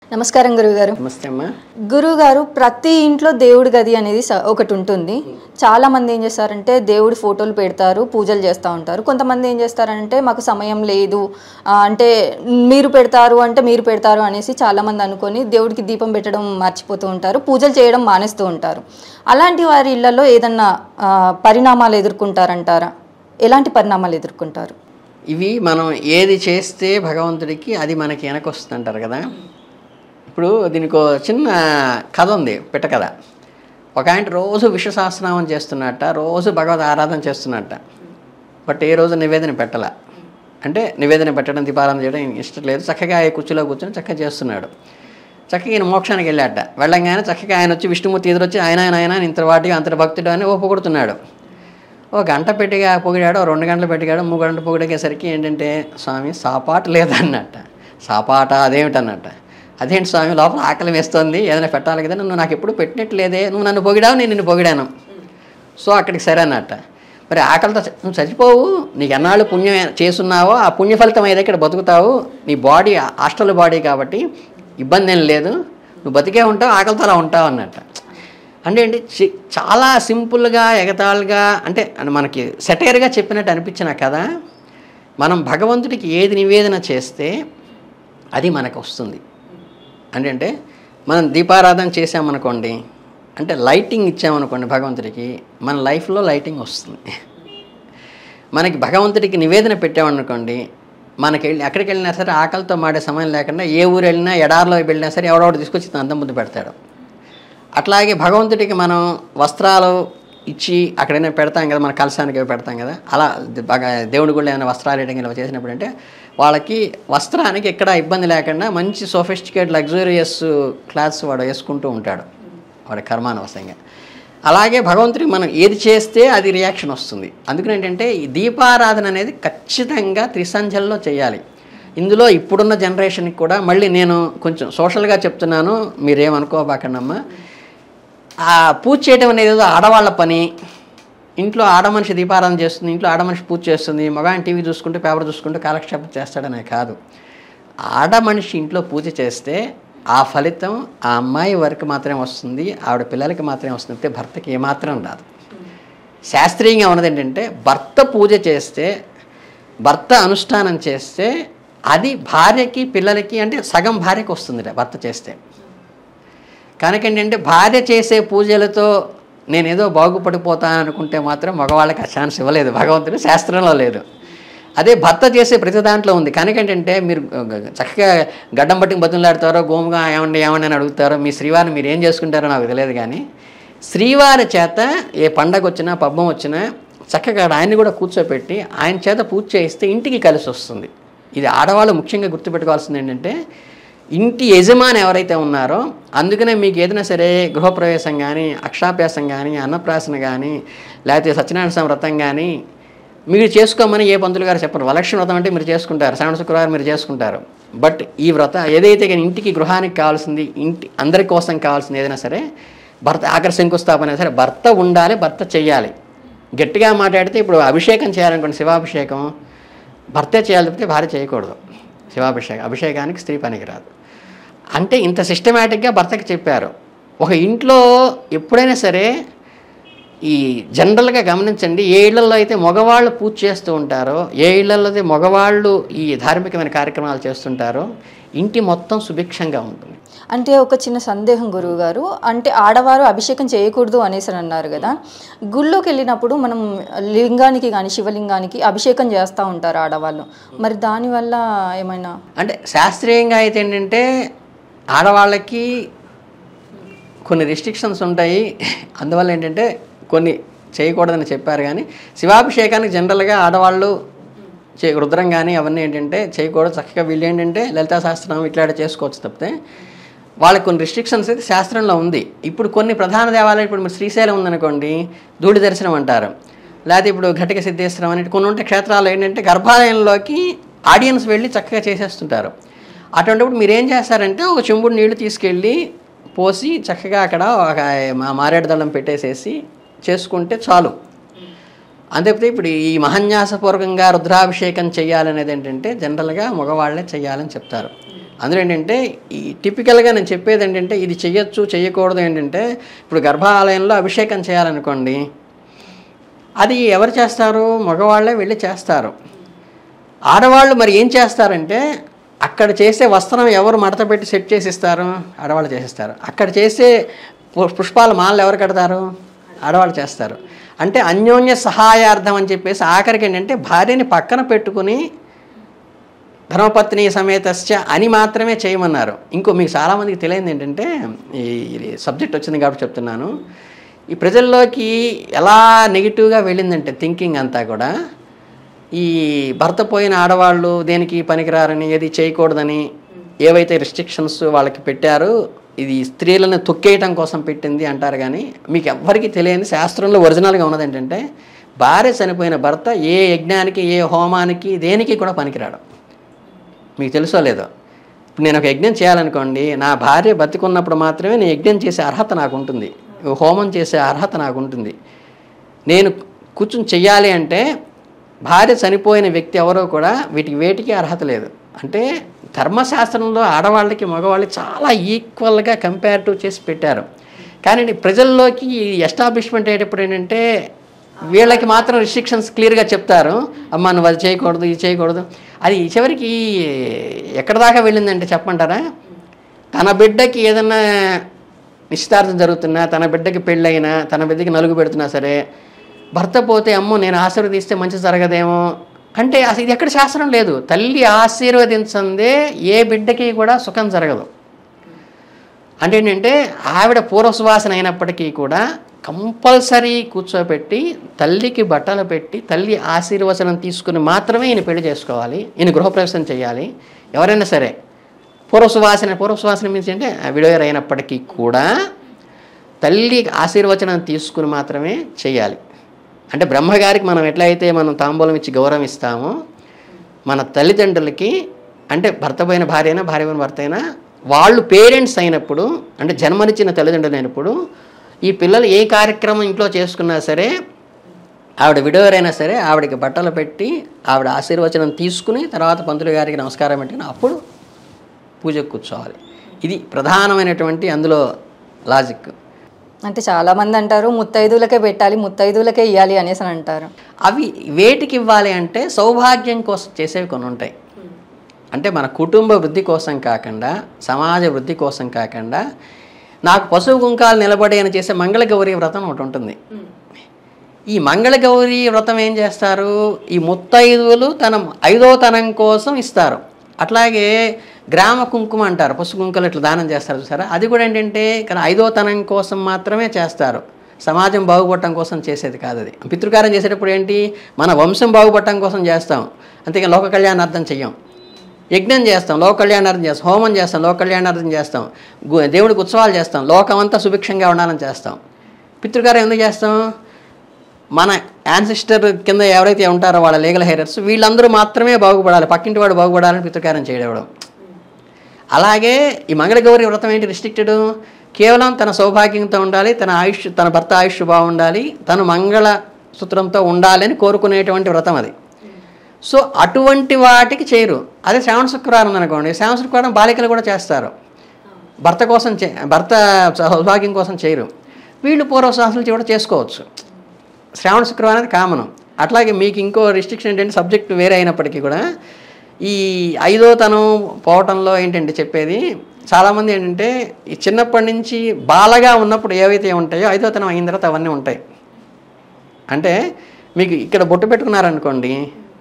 నమస్కారం గురువుగారు నమస్తే అమ్మా గురువుగారు ప్రతి ఇంట్లో దేవుడి గది అనేది స- ఒకటి ఉంటుంది చాలా మంది ఏం చేస్తారంటే దేవుడి ఫోటోలు పెడతారు పూజలు చేస్తూ ఉంటారు కొంతమంది ఏం చేస్తారంటే మాకు సమయం లేదు ఆ, అంటే మీరు పెడతారు అంటే మీరు పెడతారు అనేసి చాలా మంది అనుకొని దేవుడికి దీపం పెట్టడం మర్చిపోతూ ఉంటారు పూజలు చేయడం మానేస్తూ ఉంటారు అలాంటి వారి ఇళ్లలో ఏదన్నా ఆ, పరిణామాలు ఎదుర్కొంటారంటారా ఎలాంటి పరిణామాలు ఎదుర్కొంటారు ఇవి మనం ఏది చేస్తే భగవంతుడికి అది మనకి వెనకొస్తుంది అంటారు కదా ఇప్పుడు దీనికి ఒక చిన్న కథ ఉంది పిట్ట కథ ఒక ఆయన రోజు విశ్వసహస్రనామం చేస్తున్నట్ట రోజు భగవద్ ఆరాధన చేస్తున్నట్ట బట్ ఏ రోజు నివేదన పెట్టాల అంటే నివేదన పెట్టడం దీపారాధన చేయడం ఈయనకి ఇష్టం లేదు చక్కగా ఆ కుర్చీలో కూర్చొని చక్కగా చేస్తున్నాడు చక్కగా ఈయన మోక్షానికి వెళ్ళాట వెళ్ళంగానే చక్కగా ఆయన వచ్చి విష్ణుమూర్తి ఎదురొచ్చి ఆయన ఆయన ఆయన ఇంత వాటి అంతటి భక్తుడు అని ఓ పొగుడుతున్నాడు ఓ గంట పెట్టిగా పొగిడాడు ఓ రెండు గంటలు పెట్టిగాడు మూడు గంటలు పొగిడేసరికి ఏంటంటే స్వామి సాపాట లేదన్నట్ట సాపాట అదేమిటన్నట్ట అదేంటి స్వామి లోపల ఆకలి వేస్తుంది ఏదైనా పెట్టాలి కదా నువ్వు నాకు ఎప్పుడు పెట్టినట్లేదే నువ్వు నన్ను పొగిడావు నేను నిన్ను పొగిడాను సో అక్కడికి సరే అన్నట్ట మరి ఆకలితో చ- నువ్వు చచ్చిపోవు నీకు ఎన్నాళ్ళు పుణ్యం చేసున్నావో ఆ పుణ్య ఫలితం అయితే ఇక్కడ బతుకుతావు నీ బాడీ హాస్టల్ బాడీ కాబట్టి ఇబ్బంది ఏం లేదు నువ్వు బతికే ఉంటావు ఆకలితో అలా ఉంటావు అన్నట్ట అంటే ఏంటి చి- చాలా సింపుల్గా ఎగతాళిగా అంటే అని మనకి సెటైర్గా చెప్పినట్టు అనిపించిన కదా మనం భగవంతుడికి ఏది నివేదన చేస్తే అది మనకు వస్తుంది అంటే అంటే మనం దీపారాధన చేసామనుకోండి అంటే లైటింగ్ ఇచ్చామనుకోండి భగవంతుడికి మన లైఫ్లో లైటింగ్ వస్తుంది మనకి భగవంతుడికి నివేదన పెట్టామనుకోండి మనకి వెళ్ళి ఎక్కడికి వెళ్ళినా సరే ఆకలితో మాడే సమయం లేకుండా ఏ ఊరు వెళ్ళినా ఎడారిలో వెళ్ళినా సరే ఎవడోడు తీసుకొచ్చి అంత ముందు పెడతాడు అట్లాగే భగవంతుడికి మనం వస్త్రాలు ఇచ్చి అక్కడైనా పెడతాం కదా మన కలశానికి అవి పెడతాం కదా అలా బాగా దేవుడి కూడా ఏమైనా వస్త్రాలు వేయడం ఇలా చేసినప్పుడు అంటే వాళ్ళకి వస్త్రానికి ఎక్కడ ఇబ్బంది లేకుండా మంచి సోఫిస్టికేట్ లగ్జూరియస్ క్లాత్స్ వాడు వేసుకుంటూ ఉంటాడు వాడి కర్మానవసంగా అలాగే భగవంతుడికి మనం ఏది చేస్తే అది రియాక్షన్ వస్తుంది అందుకని ఏంటంటే ఈ దీపారాధన అనేది ఖచ్చితంగా త్రిసంధ్యల్లో చేయాలి ఇందులో ఇప్పుడున్న జనరేషన్కి కూడా మళ్ళీ నేను కొంచెం సోషల్గా చెప్తున్నాను మీరేమనుకోబాకండమ్మా ఆ పూజ చేయడం అనేది ఏదో ఆడవాళ్ళ పని ఇంట్లో ఆడ మనిషి దీపారాధన చేస్తుంది ఇంట్లో ఆడ మనిషి పూజ చేస్తుంది మగాయన టీవీ చూసుకుంటూ పేపర్ చూసుకుంటూ కాలక్షేపం చేస్తాడనే కాదు ఆడ మనిషి ఇంట్లో పూజ చేస్తే ఆ ఫలితం ఆ అమ్మాయి వరకు మాత్రమే వస్తుంది ఆవిడ పిల్లలకి మాత్రమే వస్తుంది అంటే భర్తకి ఏమాత్రం రాదు శాస్త్రీయంగా ఉన్నది ఏంటంటే భర్త పూజ చేస్తే భర్త అనుష్ఠానం చేస్తే అది భార్యకి పిల్లలకి అంటే సగం భార్యకి వస్తుంది భర్త చేస్తే కనుక ఏంటంటే భార్య చేసే పూజలతో నేనేదో బాగుపడిపోతాను అనుకుంటే మాత్రం మగవాళ్ళకి ఆ ఛాన్స్ ఇవ్వలేదు భగవంతుడు శాస్త్రంలో లేదు అదే భర్త చేసే ప్రతి దాంట్లో ఉంది కనుక ఏంటంటే మీరు చక్కగా గడ్డం పట్టుకు బతులాడతారో గోముగా ఏమండి ఏమండి అని అడుగుతారో మీ శ్రీవారిని మీరు ఏం చేసుకుంటారో నాకు తెలియదు కానీ శ్రీవారి చేత ఏ పండగ వచ్చినా పబ్బం వచ్చినా చక్కగా ఆయన్ని కూడా కూర్చోపెట్టి ఆయన చేత పూజ చేయిస్తే ఇంటికి కలిసి వస్తుంది ఇది ఆడవాళ్ళు ముఖ్యంగా గుర్తుపెట్టుకోవాల్సింది ఏంటంటే ఇంటి యజమాని ఎవరైతే ఉన్నారో అందుకనే మీకు ఏదైనా సరే గృహప్రవేశం కానీ అక్షాభ్యాసం కానీ అన్నప్రాసన కానీ లేకపోతే సత్యనారాయణ స్వామి వ్రతం కానీ మీరు చేసుకోమని ఏ పంతులు గారు చెప్పరు వలక్షణ వ్రతం అంటే మీరు చేసుకుంటారు శ్రవణ శుక్రవారం మీరు చేసుకుంటారు బట్ ఈ వ్రత ఏదైతే కానీ ఇంటికి గృహానికి కావాల్సింది ఇంటి అందరి కోసం కావాల్సింది ఏదైనా సరే భర్త ఆఖరి శంకుస్థాపన అయినా సరే భర్త ఉండాలి భర్త చెయ్యాలి గట్టిగా మాట్లాడితే ఇప్పుడు అభిషేకం చేయాలనుకోండి శివాభిషేకం భర్తే చేయాలి తప్పితే భార్య చేయకూడదు శివాభిషేకం అభిషేకానికి స్త్రీ పనికిరాదు అంటే ఇంత సిస్టమేటిక్గా భర్తకి చెప్పారు ఒక ఇంట్లో ఎప్పుడైనా సరే ఈ జనరల్గా గమనించండి ఏ ఇళ్లలో అయితే మగవాళ్ళు పూజ చేస్తూ ఉంటారో ఏ ఇళ్లలో అయితే మగవాళ్ళు ఈ ధార్మికమైన కార్యక్రమాలు చేస్తుంటారో ఇంటి మొత్తం సుభిక్షంగా ఉంటుంది అంటే ఒక చిన్న సందేహం గురువు గారు అంటే ఆడవారు అభిషేకం చేయకూడదు అనేసి అని అన్నారు కదా గుళ్ళోకి వెళ్ళినప్పుడు మనం లింగానికి కానీ శివలింగానికి అభిషేకం చేస్తూ ఉంటారు ఆడవాళ్ళు మరి దానివల్ల ఏమైనా అంటే శాస్త్రీయంగా అయితే ఏంటంటే ఆడవాళ్ళకి కొన్ని రిస్ట్రిక్షన్స్ ఉంటాయి అందువల్ల ఏంటంటే కొన్ని చేయకూడదని చెప్పారు కానీ శివాభిషేకానికి జనరల్గా ఆడవాళ్ళు చే రుద్రం కానీ అవన్నీ ఏంటంటే చేయకూడదు చక్కగా వీళ్ళు ఏంటంటే లలితా శాస్త్రం ఇట్లా చేసుకోవచ్చు తప్పితే వాళ్ళకి కొన్ని రిస్ట్రిక్షన్స్ అయితే శాస్త్రంలో ఉంది ఇప్పుడు కొన్ని ప్రధాన దేవాలయాలు ఇప్పుడు మీరు శ్రీశైలం ఉందనుకోండి ధూళి దర్శనం అంటారు లేకపోతే ఇప్పుడు ఘటిక సిద్ధేశ్వరం అనేటి కొన్ని ఉంటే క్షేత్రాలు ఏంటంటే గర్భాలయంలోకి ఆడియన్స్ వెళ్ళి చక్కగా చేసేస్తుంటారు అటువంటిప్పుడు మీరు ఏం చేస్తారంటే ఒక చెంబుడు నీళ్లు తీసుకెళ్ళి పోసి చక్కగా అక్కడ ఒక మా- మారేడు దళం పెట్టేసేసి చేసుకుంటే చాలు అంతేపోతే ఇప్పుడు ఈ మహన్యాసపూర్వకంగా రుద్రాభిషేకం చేయాలనేది ఏంటంటే జనరల్గా మగవాళ్ళే చేయాలని చెప్తారు అందులో ఏంటంటే ఈ టిపికల్గా నేను చెప్పేది ఏంటంటే ఇది చెయ్యొచ్చు చెయ్యకూడదు ఏంటంటే ఇప్పుడు గర్భాలయంలో అభిషేకం చేయాలనుకోండి అది ఎవరు చేస్తారు మగవాళ్ళే వెళ్ళి చేస్తారు ఆడవాళ్ళు మరి ఏం చేస్తారంటే అక్కడ చేసే వస్త్రం ఎవరు మడత పెట్టి సెట్ చేసి ఇస్తారు ఆడవాళ్ళు చేసిస్తారు అక్కడ చేసే పు- పుష్పాల మాలలు ఎవరు కడతారు ఆడవాళ్ళు చేస్తారు అంటే అన్యోన్య సహాయార్థం అని చెప్పేసి ఆఖరికి ఏంటంటే భార్యని పక్కన పెట్టుకుని ధర్మపత్ని సమేతస్య అని మాత్రమే చేయమన్నారు ఇంకో మీకు చాలామందికి తెలియదు ఏంటంటే ఈ సబ్జెక్ట్ వచ్చింది కాబట్టి చెప్తున్నాను ఈ ప్రజల్లోకి ఎలా నెగిటివ్గా వెళ్ళిందంటే థింకింగ్ అంతా కూడా ఈ భర్త పోయిన ఆడవాళ్ళు దేనికి పనికిరారని ఏది చేయకూడదని ఏవైతే రిస్ట్రిక్షన్స్ వాళ్ళకి పెట్టారో ఇది స్త్రీలను తొక్కేయటం కోసం పెట్టింది అంటారు కానీ మీకు ఎవ్వరికీ తెలియని శాస్త్రంలో ఒరిజినల్గా ఉన్నది ఏంటంటే భార్య చనిపోయిన భర్త ఏ యజ్ఞానికి ఏ హోమానికి దేనికి కూడా పనికిరాడు మీకు తెలుసో లేదో ఇప్పుడు నేను ఒక యజ్ఞం చేయాలనుకోండి నా భార్య బతికున్నప్పుడు మాత్రమే నేను యజ్ఞం చేసే అర్హత నాకు ఉంటుంది హోమం చేసే అర్హత నాకు ఉంటుంది నేను కూర్చుని చెయ్యాలి అంటే భార్య చనిపోయిన వ్యక్తి ఎవరో కూడా వీటికి వేటికి అర్హత లేదు అంటే ధర్మశాస్త్రంలో ఆడవాళ్ళకి మగవాళ్ళకి చాలా ఈక్వల్గా కంపేరిటివ్ చేసి పెట్టారు కానీ ప్రజల్లోకి ఈ ఎస్టాబ్లిష్మెంట్ అయ్యేటప్పుడు ఏంటంటే వీళ్ళకి మాత్రం రిస్ట్రిక్షన్స్ క్లియర్గా చెప్తారు అమ్మ నువ్వు అది చేయకూడదు ఇది చేయకూడదు అది చివరికి ఎక్కడ దాకా వెళ్ళిందంటే చెప్పమంటారా తన బిడ్డకి ఏదన్నా నిశ్చితార్థం జరుగుతున్నా తన బిడ్డకి పెళ్ళైనా తన బిడ్డకి నలుగు పెడుతున్నా సరే భర్త పోతే అమ్మో నేను ఆశీర్వదిస్తే మంచి జరగదేమో అంటే అసలు ఇది ఎక్కడ శాస్త్రం లేదు తల్లి ఆశీర్వదించందే ఏ బిడ్డకి కూడా సుఖం జరగదు అంటే ఏంటంటే ఆవిడ పూర్వసువాసన అయినప్పటికీ కూడా కంపల్సరీ కూర్చోబెట్టి తల్లికి బట్టలు పెట్టి తల్లి ఆశీర్వచనం తీసుకుని మాత్రమే ఈయన పెళ్లి చేసుకోవాలి ఈయన గృహప్రవేశం చేయాలి ఎవరైనా సరే పూర్వసువాసన పూర్వసువాసన మీన్స్ అంటే విడోయర్ అయినప్పటికీ కూడా తల్లి ఆశీర్వచనం తీసుకుని మాత్రమే చేయాలి అంటే బ్రహ్మగారికి మనం ఎట్లయితే మనం తాంబూలం ఇచ్చి గౌరవం ఇస్తామో మన తల్లిదండ్రులకి అంటే భర్త పోయిన భార్య అయినా భార్య పోయిన భర్త అయినా వాళ్ళు పేరెంట్స్ అయినప్పుడు అంటే జన్మనిచ్చిన తల్లిదండ్రులు అయినప్పుడు ఈ పిల్లలు ఏ కార్యక్రమం ఇంట్లో చేసుకున్నా సరే ఆవిడ విడోవర్ అయినా సరే ఆవిడకి బట్టలు పెట్టి ఆవిడ ఆశీర్వచనం తీసుకుని తర్వాత పంతులు గారికి నమస్కారం పెట్టిన అప్పుడు పూజకు కూర్చోవాలి ఇది ప్రధానమైనటువంటి అందులో లాజిక్ అంటే చాలా మంది అంటారు ముత్తైదులకే పెట్టాలి ముత్తైదులకే ఇవ్వాలి అనేసి అని అంటారు అవి వేటికి ఇవ్వాలి అంటే సౌభాగ్యం కోసం చేసేవి కొన్ని ఉంటాయి అంటే మన కుటుంబ వృద్ధి కోసం కాకుండా సమాజ వృద్ధి కోసం కాకుండా నాకు పశువు కుంకాలు నిలబడి అని చేసే మంగళగౌరి వ్రతం ఒకటి ఉంటుంది ఈ మంగళగౌరి వ్రతం ఏం చేస్తారు ఈ ముత్తైదువులు తన ఐదో తనం కోసం ఇస్తారు అట్లాగే గ్రామ కుంకుమ అంటారు పసుపు కుంకుమలు ఇట్లా దానం చేస్తారు చూసారా అది కూడా ఏంటంటే కానీ ఐదో తనం కోసం మాత్రమే చేస్తారు సమాజం బాగుపడటం కోసం చేసేది కాదు అది పితృకారం చేసేటప్పుడు ఏంటి మన వంశం బాగుపడటం కోసం చేస్తాం అంతేగా లోక కళ్యాణార్థం చెయ్యం యజ్ఞం చేస్తాం లోక కళ్యాణార్థం చేస్తాం హోమం చేస్తాం లోక కళ్యాణార్థం చేస్తాం గు- దేవుడికి ఉత్సవాలు చేస్తాం లోకమంతా సుభిక్షంగా ఉండాలని చేస్తాం పితృకారం ఎందుకు చేస్తాం మన యాన్సిస్టర్ కింద ఎవరైతే ఉంటారో వాళ్ళ లీగల్ హెయిరర్స్ వీళ్ళందరూ మాత్రమే బాగుపడాలి పక్కింటి వాడు బాగుపడాలని పితృకారం చేయడం అలాగే ఈ మంగళగౌరి వ్రతం ఏంటి రిస్ట్రిక్టెడ్ కేవలం తన సౌభాగ్యంతో ఉండాలి తన ఆయుష్ తన భర్త ఆయుష్ బాగుండాలి తను మంగళ సూత్రంతో ఉండాలి అని కోరుకునేటువంటి వ్రతం అది సో అటువంటి వాటికి చేయరు అదే శ్రావణ శుక్రవారం అనుకోండి శ్రావణ శుక్రవారం బాలికలు కూడా చేస్తారు భర్త కోసం చే భర్త సౌభాగ్యం కోసం చేయరు వీళ్ళు పూర్వశ్వాసాలు కూడా చేసుకోవచ్చు శ్రావణ శుక్రవారం అనేది కామన్ అట్లాగే మీకు ఇంకో రిస్ట్రిక్షన్ ఏంటంటే సబ్జెక్ట్ వేరే అయినప్పటికీ కూడా ఈ ఐదో తనం పోవటంలో ఏంటంటే చెప్పేది చాలామంది ఏంటంటే ఈ చిన్నప్పటి నుంచి బాలగా ఉన్నప్పుడు ఏవైతే ఉంటాయో ఐదో తనం అయిన తర్వాత అవన్నీ ఉంటాయి అంటే మీకు ఇక్కడ బొట్టు పెట్టుకున్నారనుకోండి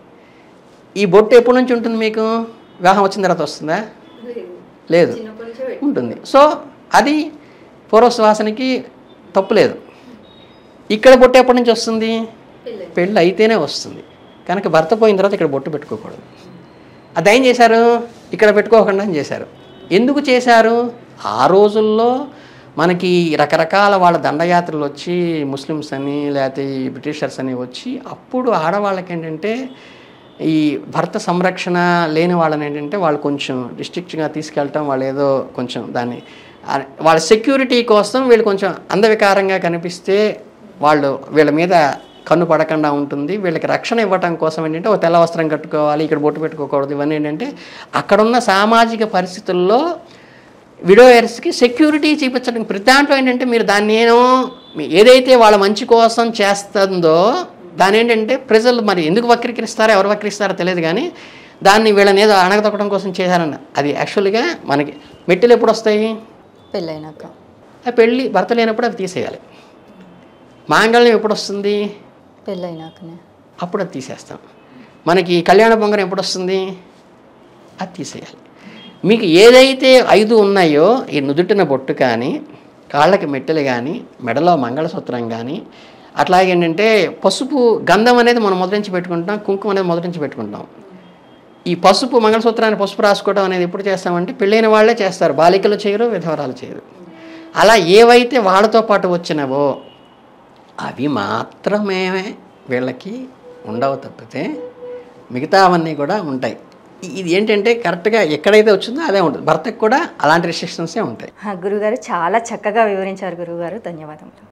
ఈ బొట్టు ఎప్పటి నుంచి ఉంటుంది మీకు వివాహం వచ్చిన తర్వాత వస్తుందా లేదు ఉంటుంది సో అది పూర్వశ్వాసనకి తప్పు లేదు ఇక్కడ బొట్టు ఎప్పటి నుంచి వస్తుంది పెళ్ళి అయితేనే వస్తుంది కనుక భర్త పోయిన తర్వాత ఇక్కడ బొట్టు పెట్టుకోకూడదు అది ఏం చేశారు ఇక్కడ పెట్టుకోకుండా అని చేశారు ఎందుకు చేశారు ఆ రోజుల్లో మనకి రకరకాల వాళ్ళ దండయాత్రలు వచ్చి ముస్లిమ్స్ అని లేకపోతే ఈ బ్రిటిషర్స్ అని వచ్చి అప్పుడు ఆడవాళ్ళకి ఏంటంటే ఈ భర్త సంరక్షణ లేని వాళ్ళని ఏంటంటే వాళ్ళు కొంచెం డిస్ట్రిక్ట్గా తీసుకెళ్ళటం వాళ్ళు ఏదో కొంచెం దాన్ని ఆ- వాళ్ళ సెక్యూరిటీ కోసం వీళ్ళు కొంచెం అందవికారంగా కనిపిస్తే వాళ్ళు వీళ్ళ మీద కన్ను పడకుండా ఉంటుంది వీళ్ళకి రక్షణ ఇవ్వటం కోసం ఏంటంటే ఒక తెల్ల వస్త్రం కట్టుకోవాలి ఇక్కడ బొట్టు పెట్టుకోకూడదు ఇవన్నీ ఏంటంటే అక్కడున్న సామాజిక పరిస్థితుల్లో విడోయర్స్కి సెక్యూరిటీ చూపించడం ప్రతి దాంట్లో ఏంటంటే మీరు దాన్ని ఏమో మీ- ఏదైతే వాళ్ళ మంచి కోసం చేస్తుందో దాని ఏంటంటే ప్రజలు మరి ఎందుకు వక్రీకరిస్తారో ఎవరు వక్రీస్తారో తెలియదు కానీ దాన్ని వీళ్ళని ఏదో అణగదొక్కడం కోసం చేశారన్న అది యాక్చువల్గా మనకి మెట్టెలు ఎప్పుడు వస్తాయి పెళ్ళైనాక ఆ పెళ్ళి భర్త లేనప్పుడు అవి తీసేయాలి మాంగళ్యం ఎప్పుడు వస్తుంది పెళ్ళైనాకనే అప్పుడు అది తీసేస్తాం మనకి కళ్యాణ పొంగరం ఎప్పుడు వస్తుంది అది తీసేయాలి మీకు ఏదైతే ఐదు ఉన్నాయో ఈ నుదుటిన బొట్టు కానీ కాళ్ళకి మెట్టెలు కానీ మెడలో మంగళసూత్రం కానీ అట్లాగే ఏంటంటే పసుపు గంధం అనేది మనం మొదరించి పెట్టుకుంటాం కుంకుమ అనేది మొదరించి పెట్టుకుంటాం ఈ పసుపు మంగళసూత్రాన్ని పసుపు రాసుకోవడం అనేది ఎప్పుడు చేస్తామంటే పెళ్ళైన వాళ్ళే చేస్తారు బాలికలు చేయరు విధవరాలు చేయరు అలా ఏవైతే వాళ్ళతో పాటు వచ్చినవో అవి మాత్రమే వీళ్ళకి ఉండవు తప్పితే మిగతావన్నీ కూడా ఉంటాయి ఇ- ఇది ఏంటంటే కరెక్ట్గా ఎక్కడైతే వచ్చిందో అదే ఉంటుంది భర్తకు కూడా అలాంటి రిస్ట్రిక్షన్సే ఉంటాయి గురుగారు చాలా చక్కగా వివరించారు గురుగారు ధన్యవాదములు